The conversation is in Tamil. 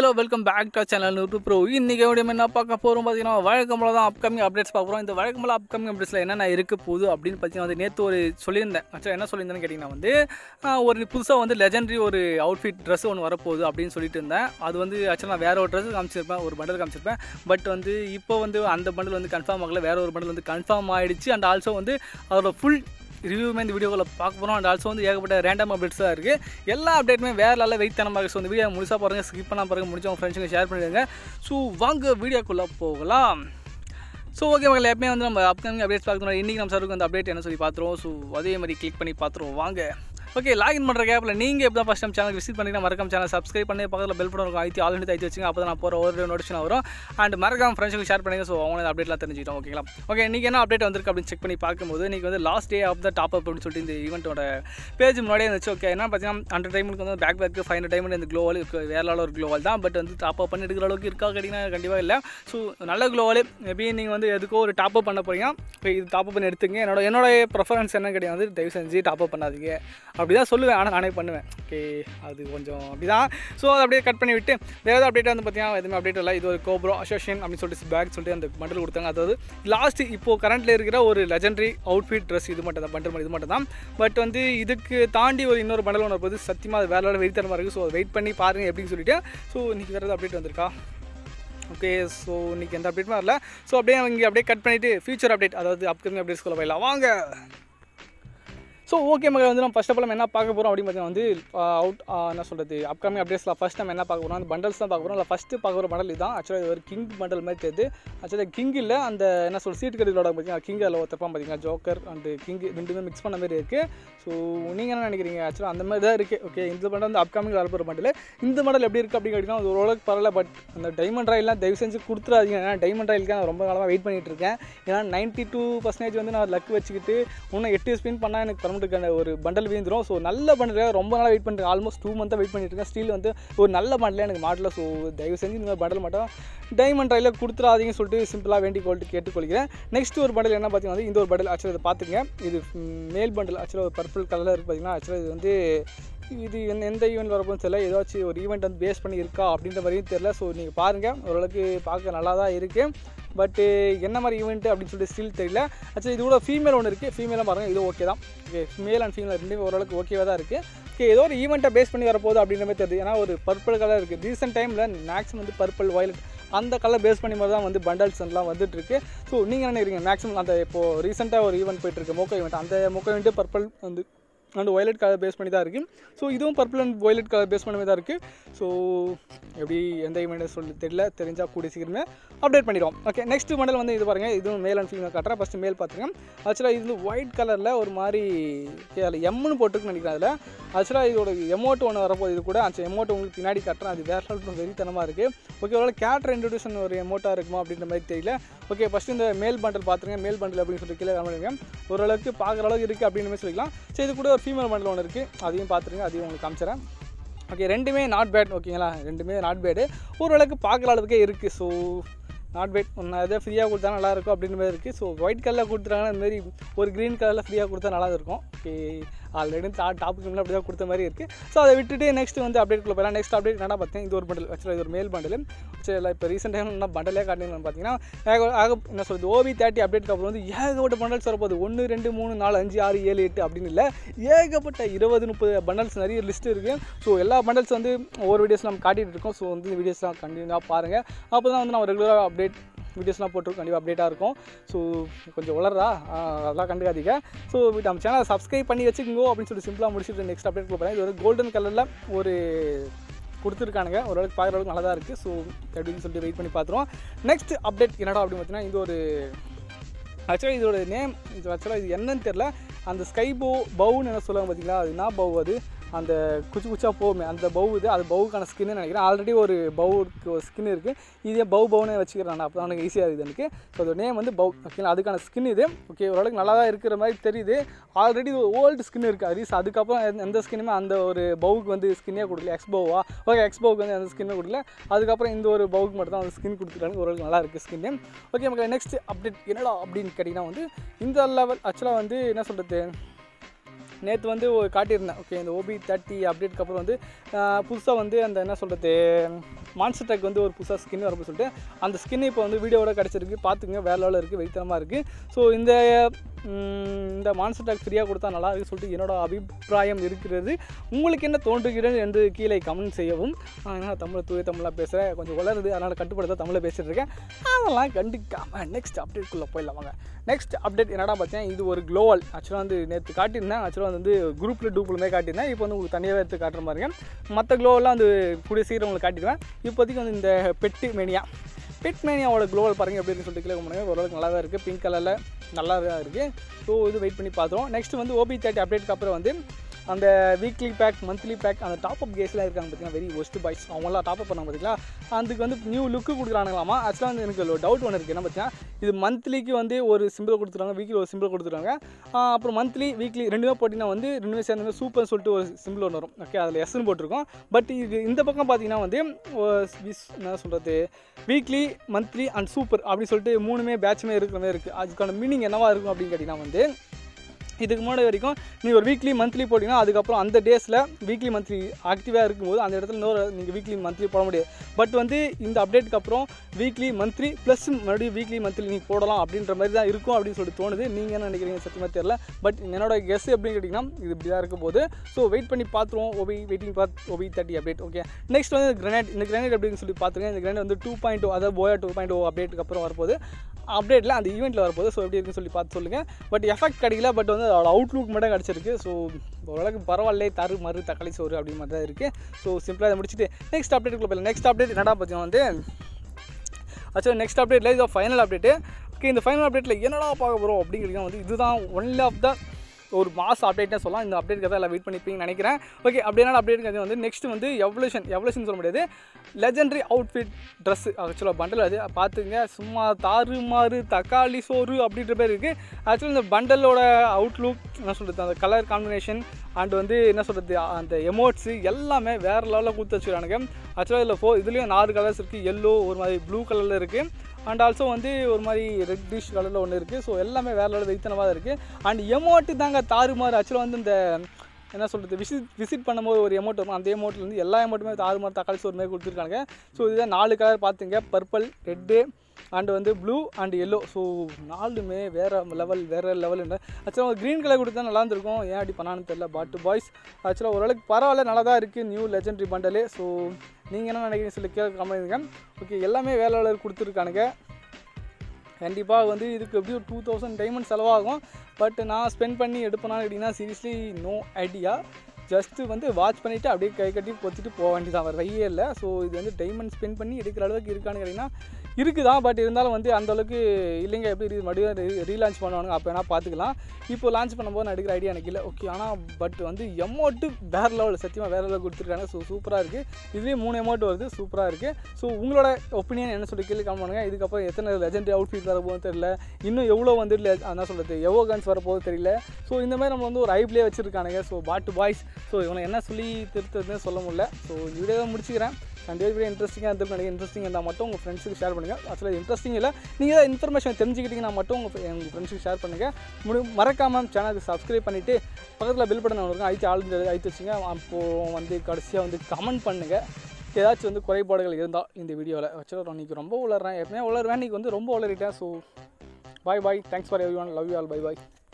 hello welcome back to channel YouTube bro இன்றைக்கி எப்படி என்ன பார்க்க போகிறோம் பார்த்தீங்கன்னா வழக்கம்போல தான் அப்கமிங் அப்டேட்ஸ் பார்க்க போகிறோம் இந்த வழக்கம்போல அப்கமிங் அப்டேட்ஸில் என்னென்ன இருக்க போகுது அப்படின்னு பார்த்தீங்கன்னா வந்து நேற்று ஒரு சொல்லியிருந்தேன் ஆக்சுவலாக என்ன சொல்லியிருந்தேன்னு கேட்டிங்கன்னா வந்து ஆஹ், ஒரு புதுசாக வந்து லெஜெண்டரி ஒரு அவுட்ஃபிட் ட்ரெஸ் ஒன்று வரப்போகுது அப்படின்னு சொல்லிட்டு இருந்தேன் அது வந்து ஆக்சுவலாக நான் வேறு ஒரு ட்ரெஸ் காமிச்சிருப்பேன் ஒரு பண்டல் காமிச்சிருப்பேன் பட் வந்து இப்போ வந்து அந்த பண்டல் வந்து கன்ஃபார்ம் ஆகல வேற ஒரு பண்டல் வந்து கன்ஃபார்ம் ஆகிடுச்சு அண்ட் ஆல்சோ வந்து அதோட ஃபுல் ரிவ்யூமே இந்த வீடியோவில் பார்க்க போகிறோம் அண்ட் ஆல்சோ வந்து ஏகப்பட்ட ரேண்டம் அப்டேட்ஸ் தான் இருக்குது எல்லா அப்டேட்டுமே வேறு நல்ல வெயிட் தனமாக இருக்குது ஸோ இந்த வீடியோ முழுசாக பாருங்கள் ஸ்கிப் பண்ணால் பாருங்கள் முடிஞ்ச உங்கள் ஃப்ரெண்ட்ஸுங்க ஷேர் பண்ணிடுங்க ஸோ வாங்க வீடியோக்குள்ளே போகலாம் ஸோ ஓகே மகள் எப்பவுமே வந்து நம்ம அப்கமிங் அப்டேட்ஸ் பார்க்கணும் இன்றைக்கி நம்ம சருக்கு அந்த அப்டேட் என்ன சொல்லி பார்த்துருவோம் ஸோ அதே மாதிரி கிளிக் பண்ணி பார்த்துருவோம் வாங்க ஓகே லாகின் பண்ணுற கேப்பில் நீங்கள் எப்போ ஃபஸ்ட் டைம் சேனல் விசிட் பண்ணிங்கன்னா மறக்காம சேனல் சப்ஸ்கிரைப் பண்ணி பக்கத்தில் பெல் பட்டன் இருக்கும் ஐத்தி ஆல்ரெடி தைத்து வச்சுங்க அப்போ தான் நான் போகிற ஒரு நோட்டிஃபிகேஷன் வரும் அண்ட் மறக்காம ஃப்ரெண்ட்ஸுக்கு ஷேர் பண்ணுங்க ஸோ அவங்க அப்டேட்லாம் தெரிஞ்சுக்கிட்டோம் ஓகேங்களா ஓகே இன்றைக்கி என்ன அப்டேட் வந்திருக்கு அப்படின்னு செக் பண்ணி பார்க்கும்போது இன்றைக்கி வந்து last day of the top up அப்படின்னு சொல்லிட்டு இந்த ஈவெண்ட்டோட பேஜ் முன்னாடியே இருந்துச்சு ஓகே என்ன பார்த்தீங்கன்னா ஹண்ட்ரட் டைமுக்கு வந்து pack pack five hundred diamond இந்த க்ளோவால் வேற level ஒரு க்ளோவால் தான் பட் வந்து டாப் அப் பண்ணி எடுக்கிற அளவுக்கு இருக்கா கேட்டிங்கன்னா கண்டிப்பாக இல்லை ஸோ நல்ல க்ளோவால் மேபி நீங்கள் வந்து எதுக்கோ ஒரு டாப் அப் பண்ண போறீங்க okay, இது டாப் அப் பண்ணி எடுத்துங்க என்னோட என்னோட ப்ரிஃபரன்ஸ் என்ன கிடையாது வந்து தயவு செஞ்சு டாப் அப் பண்ணாதீங்க அப்படி தான் சொல்லுவேன் ஆனால் நானே பண்ணுவேன் ஓகே அது கொஞ்சம் அப்படி தான் ஸோ அதை அப்படியே கட் பண்ணி விட்டு வேறு ஏதாவது அப்டேட் வந்து பார்த்தீங்கன்னா எதுவுமே அப்டேட் இல்லை இது ஒரு கோப்ரோ அசோசியன் அப்படின்னு சொல்லிட்டு பேக் சொல்லிட்டு அந்த பண்டல் கொடுத்தாங்க அதாவது லாஸ்ட் இப்போது கரண்ட்டில் இருக்கிற ஒரு லெஜெண்டரி அவுட்ஃபிட் ட்ரெஸ் இது மட்டும் தான் பண்டல் இது மட்டும் தான் பட் வந்து இதுக்கு தாண்டி ஒரு இன்னொரு பண்டல் ஒன்று போது சத்தியமாக அது வேற வெயிட் தரமாக இருக்குது ஸோ வெயிட் பண்ணி பாருங்கள் எப்படின்னு சொல்லிட்டு ஸோ இன்றைக்கி வேறு ஏதாவது அப்டேட் வந்திருக்கா ஓகே ஸோ இன்றைக்கி எந்த அப்டேட்டுமே வரல ஸோ அப்படியே இங்கே அப்படியே கட் பண்ணிவிட்டு ஃபியூச்சர் அப்டேட் அதாவது அப்கமிங் அப்டேட்ஸ்குள்ள போயிடலாம் வாங்க ஸோ ஓகே மகள் வந்து நம்ம ஃபஸ்ட் ஆஃப் ஆல் என்ன பார்க்க போகிறோம் அப்படின்னு பார்த்தீங்கன்னா வந்து அவுட் என்ன சொல்கிறது அப்கமிங் அப்டேட்ஸில் ஃபஸ்ட் நம்ம என்ன பார்க்க போகிறோம் அந்த பண்டல்ஸ் தான் பார்க்க போகிறோம் இல்லை ஃபஸ்ட்டு பார்க்க போகிற பண்டல் இதுதான் ஆக்சுவலாக இது ஒரு கிங் பண்டல் மாதிரி தெரியுது ஆக்சுவலாக கிங் இல்லை அந்த என்ன சொல்ற சீட்டு கட்டிகளோட பார்த்தீங்கன்னா கிங் அதில் ஒருத்தப்பான் பார்த்தீங்கன்னா ஜோக்கர் அண்டு கிங் ரெண்டுமே மிக்ஸ் பண்ண மாதிரி இருக்குது ஸோ நீங்கள் என்ன நினைக்கிறீங்க ஆக்சுவலாக அந்த மாதிரி தான் இருக்குது ஓகே இந்த பண்டல் வந்து அப்கமிங் வரப்போகிற பண்டல் இந்த மாடல் எப்படி இருக்குது அப்படின்னு கேட்டிங்கன்னா அது ஓரளவுக்கு பரவாயில்ல பட் அந்த டைமண்ட் ராயிலாம் தயவு செஞ்சு கொடுத்துறாதீங்க ஏன்னா டைமண்ட் ராயிலுக்கு நான் ரொம்ப காலமாக வெயிட் பண்ணிட்டு இருக்கேன் ஏன்னா நைன்ட்டி டூ பர்சன்டேஜ் வந்து நான் லக் வச்சுக்கிட்டு இன்னும் எட்டு ஸ்பின் பண்ணால் எனக்கு பர்மனெண்ட்டுக்கான ஒரு பண்டல் வீந்துடும் ஸோ நல்ல பண்டல் ரொம்ப நாளாக வெயிட் பண்ணுறேன் ஆல்மோஸ்ட் டூ மந்த்தாக வெயிட் பண்ணிட்டு இருக்கேன் ஸ்டீல் வந்து ஒரு நல்ல பண்டலே எனக்கு மாடல ஸோ தயவு செஞ்சு இந்த பண்டல் மட்டும் டைமண்ட் ராயில் கொடுத்துறாதீங்கன்னு சொல்லிட்டு சிம்பிளாக வேண்டி கொள்ட்டு கேட்டுக்கொள்கிறேன் நெக்ஸ்ட் ஒரு பண்டல் என்ன பார்த்தீங்கன்னா இந்த ஒரு பண்டல் ஆக்சுவலாக இதை பார்த்துங்க இது மேல் பண்டல் ஆக்சுவலாக ஒரு பர்பிள் கலரில் இருக்குது பார்த்தீங்கன்னா ஆக்சுவலாக இது வந்து இது எந்த எந்த ஈவெண்ட் வரப்போன்னு தெரியல ஏதாச்சும் ஒரு ஈவெண்ட் வந்து பேஸ் பண்ணி இருக்கா அப்படின்ற மாதிரியும் தெரியல ஸோ நீங்கள் பாருங்கள் ஓரளவுக்கு பார்க்க நல்லா தான் இருக்குது பட்டு என்ன மாதிரி ஈவெண்ட் அப்படின்னு சொல்லிட்டு ஸ்டில் தெரியல ஆக்சுவலி இது கூட ஃபீமேல் ஒன்று இருக்குது ஃபீமேலாக பாருங்கள் இது ஓகே தான் ஓகே மேல் அண்ட் ஃபீமேல் ரெண்டுமே ஓரளவுக்கு ஓகேவாக தான் இருக்குது ஓகே ஏதோ ஒரு ஈவெண்ட்டை பேஸ் பண்ணி வரப்போகுது அப்படின்ற மாதிரி தெரியுது ஏன்னா ஒரு பர்பிள் கலர் இருக்குது ரீசெண்ட் டைமில் மேக்ஸிமம் வந்து பர்பிள் வயலட் அந்த கலர் பேஸ் பண்ணி மாதிரி தான் வந்து பண்டல்ஸ் எல்லாம் வந்துட்டு இருக்கு ஸோ நீங்கள் என்ன நினைக்கிறீங்க மேக்ஸிமம் அந்த இப்போது ரீசெண்டாக ஒரு ஈவெண்ட் போயிட்டு இருக்கு மோக்கோ ஈவெண்ட் அந்த மோக்கோ ஈவெண்ட்டு பர்பிள் வந்து அண்ட் வயலட் கலர் பேஸ் பண்ணி தான் இருக்குது ஸோ இதுவும் purple and violet colour base பண்ணி தான் இருக்குது ஸோ எப்படி எந்த ஈவெண்ட் சொல்லி தெரியல தெரிஞ்சால் கூடிய சீக்கிரமே அப்டேட் பண்ணிடுவோம் ஓகே நெக்ஸ்ட் மாடல் வந்து இது பாருங்கள் இதுவும் மேல் அண்ட் ஃபீமேல் காட்டுறேன் ஃபஸ்ட்டு மேல் பார்த்துங்க ஆக்சுவலாக இது வந்து ஒயிட் கலரில் ஒரு மாதிரி அதில் எம்னு போட்டுருக்குன்னு நினைக்கிறேன் அதில் ஆக்சுவலாக இதோட எமௌண்ட் ஒன்று வரப்போகுது இது கூட அந்த எமௌண்ட் உங்களுக்கு பின்னாடி காட்டுறேன் அது வேறு லெவலுக்கு வெறித்தனமாக இருக்குது ஓகே ஒரு கேரக்டர் இன்ட்ரடியூஷன் ஒரு எமௌண்ட்டாக இருக்குமா அப்படின்ற மாதிரி தெரியல ஓகே ஃபஸ்ட்டு இந்த மேல் பண்டல் பார்த்துருங்க மேல் பண்டல் அப்படின்னு சொல்லிட்டு கீழே காமிடுங்க ஓரளவுக்கு பார்க்குற அளவுக்கு இருக்குது அப்படின்ற மாதிரி சொல்லிக்கலாம் சரி இது கூட ஒரு ஃபீமேல் பண்டல் ஒன்று இருக்குது அதையும் பார்த்துருங்க அதையும் உங்களுக்கு காமிச்சிடறேன் ஓகே ரெண்டுமே நாட் பேட் ஓகேங்களா ரெண்டுமே நாட் பேடு ஓரளவுக்கு பார்க்குற அளவுக்கே இருக்குது ஸோ நாட் பேட் ஒன்று எதாவது ஃப்ரீயாக கொடுத்தா நல்லா இருக்கும் அப்படின்ற மாதிரி இருக்குது ஸோ ஒயிட் கலரில் கொடுத்துட்டாங்கன்னா இந்த மாதிரி ஒரு க்ரீன் கலரில் ஃப்ரீயாக கொடுத்தா நல்லா இருக்கும் ஓகே ஆல்ரெடி டா டாப் கேமில் அப்படி தான் கொடுத்த மாதிரி இருக்குது ஸோ அதை விட்டுட்டு நெக்ஸ்ட் வந்து அப்டேட்குள்ளே போயிடலாம் நெக்ஸ்ட் அப்டேட் என்ன பார்த்தீங்கன்னா இது ஒரு பண்டல் ஆக்சுவலாக இது ஒரு மேல் பண்டல் சரி இல்லை இப்போ ரீசெண்ட் டைம் என்ன பண்டலே காட்டினு பார்த்தீங்கன்னா ஏக ஆக என்ன சொல்கிறது ஓவி தேர்ட்டி அப்டேட்க்கு அப்புறம் வந்து ஏகப்பட்ட பண்டல்ஸ் வரப்போகுது ஒன்று ரெண்டு மூணு நாலு அஞ்சு ஆறு ஏழு எட்டு அப்படின்னு இல்லை ஏகப்பட்ட இருபது முப்பது பண்டல்ஸ் நிறைய லிஸ்ட் இருக்குது ஸோ எல்லா பண்டல்ஸ் வந்து ஒவ்வொரு வீடியோஸ் நம்ம காட்டிகிட்டு இருக்கோம் ஸோ வந்து இந்த வீடியோஸ்லாம் கண்டினியூவாக பாருங்கள் அப்போ தான் வந்து நம்ம ரெகுலராக அப்டேட் வீடியோஸ்லாம் போட்டிருக்கோம் கண்டிப்பாக அப்டேட்டாக இருக்கும் ஸோ கொஞ்சம் வளர்றா அதெல்லாம் கண்டுக்காதீங்க ஸோ நம்ம சேனலை சப்ஸ்கிரைப் பண்ணி வச்சுக்கோங்க அப்படின்னு சொல்லி சிம்பிளாக முடிச்சுட்டு நெக்ஸ்ட் அப்டேட் போகிறேன் இது ஒரு கோல்டன் கலரில் ஒரு கொடுத்துருக்கானுங்க ஓரளவுக்கு பார்க்குற அளவுக்கு நல்லா தான் இருக்குது ஸோ அப்படின்னு சொல்லிட்டு வெயிட் பண்ணி பார்த்துருவோம் நெக்ஸ்ட் அப்டேட் என்னடா அப்படின்னு பார்த்தீங்கன்னா இது ஒரு ஆக்சுவலாக இதோட நேம் இது ஆக்சுவலாக இது என்னன்னு தெரில அந்த ஸ்கை போ பவுன்னு என்ன சொல்லுவாங்க பார்த்தீங்களா அது என்ன பவு அது அந்த குச்சி குச்சா போகுமே அந்த பவு இது அது பவுக்கான ஸ்கின்னு நினைக்கிறேன் ஆல்ரெடி ஒரு பவுக்கு ஒரு ஸ்கின் இருக்குது இதே பவு பவுனே வச்சுக்கிறேன் அப்போ தான் எனக்கு ஈஸியாக இருக்குது எனக்கு ஸோ அதோட நேம் வந்து பவு ஓகேங்களா அதுக்கான ஸ்கின் இது ஓகே ஓரளவுக்கு நல்லா தான் இருக்கிற மாதிரி தெரியுது ஆல்ரெடி ஓல்டு ஸ்கின் இருக்குது அது அதுக்கப்புறம் எந்த- எந்த ஸ்கின்னுமே அந்த ஒரு பவுக்கு வந்து ஸ்கின்னே கொடுக்கல எக்ஸ் பவுவா ஓகே எக்ஸ் பவுக்கு வந்து அந்த ஸ்கின்னே கொடுக்கல அதுக்கப்புறம் இந்த ஒரு பவுக்கு மட்டும் தான் அந்த ஸ்கின் கொடுத்துட்டாங்க ஓரளவுக்கு நல்லா இருக்குது ஸ்கின்னு ஓகே மக்கள் நெக்ஸ்ட் அப்டேட் என்னடா அப்படின்னு கேட்டிங்கன்னா வந்து இந்த லெவல் ஆக்சுவலாக வந்து என்ன சொல்கிறது நேற்று வந்து ஒரு காட்டியிருந்தேன் ஓகே இந்த ஓபி தேர்ட்டி அப்டேட்க்கு அப்புறம் வந்து புதுசாக வந்து அந்த என்ன சொல்கிறது மான்ஸ்டர் டேக் வந்து ஒரு புதுசாக ஸ்கின் வரப்போ சொல்லிட்டு அந்த ஸ்கின் இப்போ வந்து வீடியோவோட கிடச்சிருக்கு பார்த்துங்க வேற லெவலில் இருக்குது வெயித்தனமாக இருக்குது ஸோ இந்த ம், இந்த மான்ஸ்டர் டேக் ஃப்ரீயாக கொடுத்தா நல்லா இருக்குன்னு சொல்லிட்டு என்னோட அபிப்பிராயம் இருக்கிறது உங்களுக்கு என்ன தோன்றுகிறது என்று கீழே கமெண்ட் செய்யவும் ஆனால் தமிழ் தூய தமிழாக பேசுகிறேன் கொஞ்சம் வளருது அதனால் கட்டுப்படுத்த தமிழில் பேசிட்டு இருக்கேன் அதெல்லாம் கண்டுக்காமல் நெக்ஸ்ட் அப்டேட்குள்ளே போயிடலாம் வாங்க நெக்ஸ்ட் அப்டேட் என்னடா பார்த்தேன் இது ஒரு குளோவல் ஆக்சுவலாக வந்து நேற்று காட்டியிருந்தேன் ஆக்சுவலாக வந்து குரூப்பில் டூப்புலுமே காட்டியிருந்தேன் இப்போ வந்து உங்களுக்கு தனியாகவே எடுத்து காட்டுற மாதிரிங்க மற்ற க்ளோவெல்லாம் வந்து கூடிய சீக்கிரம் உங்களுக்கு காட்டிடுவேன் இப்போதைக்கு வந்து இந்த பெட்டு மேனியா பெட் மேனியாவோட குளோவல் பாருங்க எப்படி இருக்குன்னு சொல்லிட்டு கிளிக் பண்ணுங்க ஓரளவுக்கு நல்லா தான் இருக்குது பிங்க் கலரில் நல்லா தான் இருக்குது ஸோ இது வெயிட் பண்ணி பார்த்தோம் நெக்ஸ்ட் வந்து ஓபி தேர்ட்டி அப்டேட்க்கு அப்புறம் வந்து அந்த வீக்லி பேக் மந்த்லி பேக் அந்த டாப் அப் கேஸ்லாம் இருக்காங்க பார்த்தீங்கன்னா வெரி ஒஸ்ட் பாய்ஸ் அவங்களாம் டாப் அப் பண்ணாங்க பார்த்தீங்களா அதுக்கு வந்து நியூ லுக்கு கொடுக்குறானுங்களாமா ஆக்சுவலாக வந்து எனக்கு ஒரு டவுட் ஒன்று இருக்குது என்ன பார்த்தீங்கன்னா இது மந்த்லிக்கு வந்து ஒரு சிம்பிள் கொடுத்துருவாங்க வீக்லி ஒரு சிம்பிள் கொடுத்துருவாங்க ஆஹ் அப்புறம் மந்த்லி வீக்லி ரெண்டுமே போட்டிங்கன்னா வந்து ரெண்டுமே சேர்ந்த சூப்பர்னு சொல்லிட்டு ஒரு சிம்பிள் ஒன்று வரும் ஓகே அதில் எஸ்ன்னு போட்டிருக்கோம் பட் இது இந்த பக்கம் பார்த்தீங்கன்னா வந்து ஒரு vis- என்ன சொல்கிறது வீக்லி மந்த்லி அண்ட் சூப்பர் அப்படி சொல்லிட்டு மூணுமே பேட்சுமே இருக்கிற மாதிரி இருக்குது அதுக்கான மீனிங் என்னவா இருக்கும் அப்படின்னு கேட்டிங்கன்னா வந்து இதுக்கு முன்னாடி வரைக்கும் நீ ஒரு வீக்லி மந்த்லி போட்டிங்கன்னா அதுக்கப்புறம் அந்த டேஸில் வீக்லி மந்த்லி ஆக்டிவாக இருக்கும்போது அந்த இடத்துல இன்னொரு நீங்கள் வீக்லி மந்த்லி போட முடியாது பட் வந்து இந்த அப்டேட்டுக்கு அப்புறம் வீக்லி மந்த்லி ப்ளஸ் மறுபடியும் வீக்லி மந்த்லி நீ போடலாம் அப்படின்ற மாதிரி தான் இருக்கும் அப்படின்னு சொல்லிட்டு தோணுது நீங்கள் என்ன நினைக்கிறீங்க சத்தியமாக தெரியல பட் என்னோட கெஸ் எப்படின்னு கேட்டிங்கன்னா இது இப்படி தான் இருக்க போது ஸோ வெயிட் பண்ணி பார்த்துருவோம் ஓபி வெயிட்டிங் பார்த்து OB thirty update okay next வந்து கிரனேட் இந்த கிரனேட் அப்படின்னு சொல்லி பார்த்துருங்க இந்த கிரனேட் வந்து டூ பாயிண்ட் அதாவது போயா டூ பாயிண்ட் ஓ அப்டேட்டுக்கு அப்புறம் வரப்போகுது அப்டேட்டில் அந்த ஈவெண்ட்டில் வரப்போகுது ஸோ எப்படி இருக்குன்னு சொல்லி பார்த்து சொல்லுங்கள் பட் எஃபெக்ட் கிடைக்கல பட் வந்து அதோட அவுட்லுக் மட்டும் கிடச்சிருக்கு ஸோ ஓரளவுக்கு பரவாயில்ல தரு மறு தக்காளி சோறு அப்படி மாதிரி தான் இருக்குது ஸோ சிம்பிளாக இதை முடிச்சுட்டு நெக்ஸ்ட் அப்டேட்டுக்குள்ள போயிடலாம் நெக்ஸ்ட் அப்டேட் என்னடா பார்த்தீங்கன்னா வந்து ஆக்சுவலாக நெக்ஸ்ட் அப்டேட்டில் இது ஃபைனல் அப்டேட்டு ஓகே இந்த ஃபைனல் அப்டேட்டில் என்னடா பார்க்க போகிறோம் அப்படிங்கிறது வந்து இதுதான் ஒன்லி ஆஃப் த ஒரு மாஸ் அப்டேட்னே சொல்லலாம் இந்த அப்டேட்க்கு தான் எல்லாம் வெயிட் பண்ணிப்பீங்கன்னு நினைக்கிறேன் ஓகே அப்படி என்ன அப்டேட் வந்து நெக்ஸ்ட் வந்து எவல்யூஷன் எவல்யூஷன் சொல்ல முடியாது லெஜெண்டரி அவுட்ஃபிட் ட்ரெஸ் ஆக்சுவலாக பண்டல் அது பார்த்துங்க சும்மா தாறுமாறு தக்காளி சோறு அப்படின்ற பேர் இருக்குது ஆக்சுவலாக இந்த பண்டலோட அவுட்லுக் என்ன சொல்கிறது அந்த கலர் காம்பினேஷன் அண்ட் வந்து என்ன சொல்கிறது அந்த எமோட்ஸு எல்லாமே வேறு லெவலில் கொடுத்து வச்சுக்கிறானுங்க ஆக்சுவலாக இதில் ஃபோ இதுலேயும் நாலு கலர்ஸ் இருக்குது எல்லோ ஒரு மாதிரி ப்ளூ கலரில் இருக்குது அண்ட் ஆல்சோ வந்து ஒரு மாதிரி ரெட்டிஷ் கலரில் ஒன்று இருக்குது ஸோ எல்லாமே வேறு லெவலில் வெயித்தனமாக இருக்குது அண்ட் எமோட்டு தாங்க தாறுமாறு ஆக்சுவலாக வந்து இந்த என்ன சொல்கிறது விசிட் விசிட் பண்ணும்போது ஒரு எமௌண்ட் வரும் அந்த எமௌண்ட்ல வந்து எல்லா எமௌண்ட்டுமே தாறுமாறு தக்காளி சோறு மாதிரி கொடுத்துருக்காங்க ஸோ இதுதான் நாலு கலர் பார்த்துங்க பர்பிள் ரெட்டு அண்ட் வந்து ப்ளூ அண்ட் எல்லோ ஸோ நாலுமே வேறு லெவல் வேறு லெவல் ஆக்சுவலாக ஒரு க்ரீன் கலர் கொடுத்தா நல்லா இருந்திருக்கும் ஏன் அப்படி பண்ணான்னு தெரியல பட் பாய்ஸ் ஆக்சுவலாக ஓரளவுக்கு பரவாயில்ல நல்லா தான் இருக்குது நியூ லெஜெண்டரி பண்டலு ஸோ நீங்கள் என்ன நினைக்கிறீங்க சொல்லி கேட்க கமெண்ட் ஓகே எல்லாமே வேலை லெவல் கொடுத்துருக்கானுங்க கண்டிப்பாக வந்து இதுக்கு எப்படியும் டூ தௌசண்ட் டைமண்ட் செலவாகும் பட் நான் ஸ்பெண்ட் பண்ணி எடுப்பேனான்னு கேட்டிங்கன்னா சீரியஸ்லி நோ ஐடியா ஜஸ்ட்டு வந்து வாட்ச் பண்ணிவிட்டு அப்படியே கை கட்டி பொத்திட்டு போக வேண்டியதான் வேறு வழியே இல்லை ஸோ இது வந்து டைமண்ட் ஸ்பெண்ட் பண்ணி எடுக்கிற அளவுக்கு இருக்கான்னு கேட்டிங்கன்னா இருக்குதான் பட் இருந்தாலும் வந்து அந்த அளவுக்கு இல்லைங்க எப்படி இது மறுபடியும் ரீலான்ச் பண்ணுவானுங்க அப்போ வேணால் பார்த்துக்கலாம் இப்போ லான்ச் பண்ணும்போது நான் எடுக்கிற ஐடியா எனக்கு இல்லை ஓகே ஆனால் பட் வந்து எமௌண்ட்டு வேறு லெவல் சத்தியமாக வேறு லெவல் கொடுத்துருக்காங்க ஸோ சூப்பராக இருக்குது இதுலேயே மூணு அமௌண்ட் வருது சூப்பராக இருக்குது ஸோ உங்களோட ஒப்பீனியன் என்ன சொல்லி கேள்வி கால் பண்ணுங்க இதுக்கப்புறம் எத்தனை லெஜெண்டரி அவுட்ஃபிட் வர போகுது தெரியல இன்னும் எவ்வளோ வந்து le- என்ன சொல்கிறது எவ்வளோ கன்ஸ் வர போகுது தெரியல ஸோ இந்த மாதிரி நம்ம வந்து ஒரு ஐப்லேயே வச்சுருக்கானுங்க ஸோ பாட்டு பாய்ஸ் ஸோ இவனை என்ன சொல்லி திருத்துறதுன்னு சொல்ல முடியல ஸோ இந்த வீடியோ தான் முடிச்சுக்கிறேன் கண்டிப்பாக வீடியோ இன்ட்ரெஸ்டிங்காக இருந்து நினைக்கிறேன் இன்ட்ரெஸ்டிங் இருந்தால் மட்டும் உங்கள் ஃப்ரெண்ட்ஸுக்கு ஷேர் பண்ணுங்கள் ஆக்சுவலாக இன்ட்ரெஸ்டிங் இல்லை நீங்கள் ஏதாவது இன்ஃபர்மேஷன் தெரிஞ்சுக்கிட்டீங்கன்னா மட்டும் உங்கள் உங்கள் ஃப்ரெண்ட்ஸுக்கு ஷேர் பண்ணுங்கள் முடி மறக்காமல் சேனலுக்கு சப்ஸ்கிரைப் பண்ணிவிட்டு பக்கத்தில் பில் பட்டன் ஒன்று இருக்கும் ஐத்து ஆளுந்து ஐத்து வச்சுங்க அப்போது வந்து கடைசியாக வந்து கமெண்ட் பண்ணுங்கள் ஏதாச்சும் வந்து குறைபாடுகள் இருந்தால் இந்த வீடியோவில் ஆக்சுவலாக இன்றைக்கி ரொம்ப உளறேன் எப்பவுமே உளருவேன் இன்றைக்கி வந்து ரொம்ப உளறிட்டேன் so bye bye thanks for everyone love you all bye bye